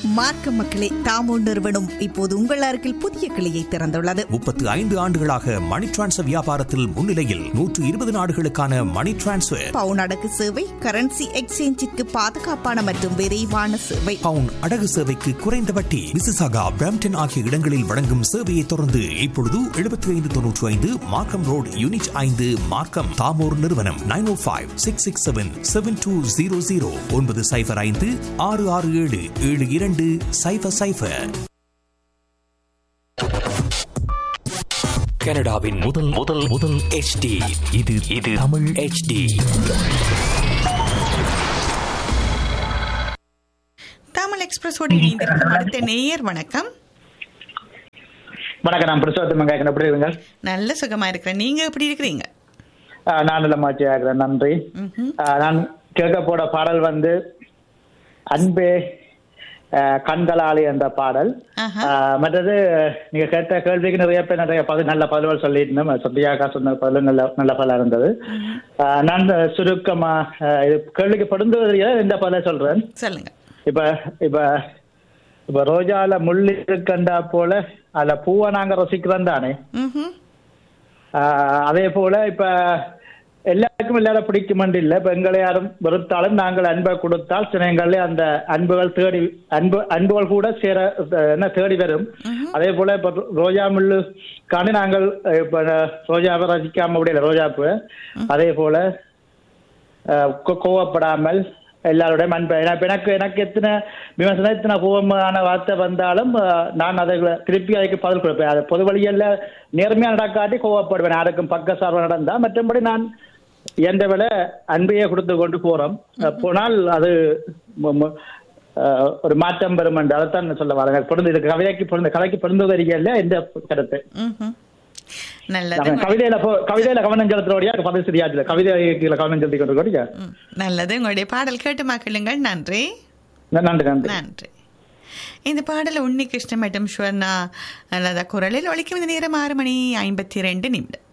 மார்க்க மக்களே தாமோ நிறுவனம் இப்போது உங்கள் அருகில் புதிய கிளையை திறந்துள்ளது முப்பத்து ஐந்து ஆண்டுகளாக மணி டிரான்ஸ்ஃபர் வியாபாரத்தில் முன்னிலையில் நூற்று இருபது நாடுகளுக்கான மணி டிரான்ஸ்ஃபர் பவுன் அடகு சேவை கரன்சி எக்ஸ்சேஞ்சிற்கு பாதுகாப்பான மற்றும் விரைவான சேவை பவுன் அடகு சேவைக்கு குறைந்த வட்டி விசிசாகா பிரம்டன் ஆகிய இடங்களில் வழங்கும் சேவையை தொடர்ந்து இப்பொழுது எழுபத்தி ஐந்து தொன்னூற்றி ஐந்து மார்க்கம் ரோடு யூனிட் ஐந்து மார்க்கம் தாமோர் நிறுவனம் nine O five six six seven seven two zero zero ஒன்பது சைஃபர் ஐந்து ஆறு ஆறு ஏழு ஏழு இரண்டு சைஃபர் சைஃபர் கனடாவின் முதல் முதல் முதல் HD இது இது தமிழ் HD தமிழ் எக்ஸ்பிரஸோடு இணைந்திருக்கும் அடுத்த நேயர் வணக்கம் வணக்கம் நான் பிரசோத்தம் கேட்கிறேன் எப்படி இருங்க நல்ல சுகமா இருக்கிறேன் நீங்க எப்படி இருக்கிறீங்க நான் நல்ல மாற்றி ஆகிறேன் நன்றி ம்ஹும். ஆஹ் நான் கேட்க போட பாடல் வந்து அன்பே ஆஹ் கண்களாலே என்ற பாடல் ஆஹா. ஆஹ் மற்றது நீங்க கேட்ட கேள்விக்கு நிறைய பேர் நிறைய பதில் நல்ல பதில்கள் சொல்லியிருந்தேன் சத்யாக்கா சொன்ன பதில் நல்ல நல்ல பதிலா இருந்தது ஆஹ் நான் சுருக்கமா ஆஹ் இது கேள்விக்கு பொருந்துவதில்லை இந்த பதிலை சொல்றேன் சொல்லுங்க இப்ப இப்ப இப்ப ரோஜால முள் இருக்கண்டா போல அதுல பூவை நாங்க ரசிக்கிறோம் தானே ம்ஹும். ஆஹ் அதே போல இப்ப எல்லாருக்கும் எல்லாரும் பிடிக்குமென்று இல்லை இப்ப எங்களை யாரும் வெறுத்தாலும் நாங்கள் அன்பை கொடுத்தால் சினங்களே அந்த அன்புகள் தேடி அன்பு அன்புகள் கூட சேர அஹ், என்ன தேடி வரும் அதே போல இப்ப ரோஜா முள்ளுக்கான நாங்கள் அஹ், இப்ப ரோஜாவை ரசிக்காம முடியல ரோஜாப்பு அதே போல அஹ், கோ- கோவப்படாமல் எல்லாருடைய அன்பை ஏன்னா இப்ப எனக்கு எனக்கு எத்தனை விமர்சனம் எத்தனை கோபமான வார்த்தை வந்தாலும் அஹ், நான் அதை திருப்பி அதுக்கு பதில் கொடுப்பேன் அது பொது வழியில் நேர்மையா நடக்காட்டி கோவப்படுவேன் யாருக்கும் பக்க சார்பு நடந்தா மற்றபடி நான் எந்த விட அன்பையே கொடுத்து கொண்டு போறோம் அஹ், போனால் அது மு- மு- அஹ், ஒரு மாற்றம் பெறும் என்று அதைத்தான் சொல்ல வரேன் பொருந்து இது கவிதைக்கு பொருந்து கலைக்கு பொருந்து வரிகள்ல இந்த கருத்து ம்ஹும். நல்லது நம்ம கவிதையில போ- கவிதையில கவனம் செலுத்துறோடியா பதில் சரியாச்சுல கவிதைகளை கவனம் செலுத்தி கொண்டு கூடிய ம், நல்லது உங்களுடைய பாடல் கேட்டு மக்களுங்கள் நன்றி நன்றி நன்றி நன்றி இந்த பாடல் உன்னி கிருஷ்ண மற்றும் ஸ்வர்ணா அல்லது குரலில் ஒழிக்கும் இந்த நேரம் ஆறு மணி ஐம்பத்தி ரெண்டு நிமிடம்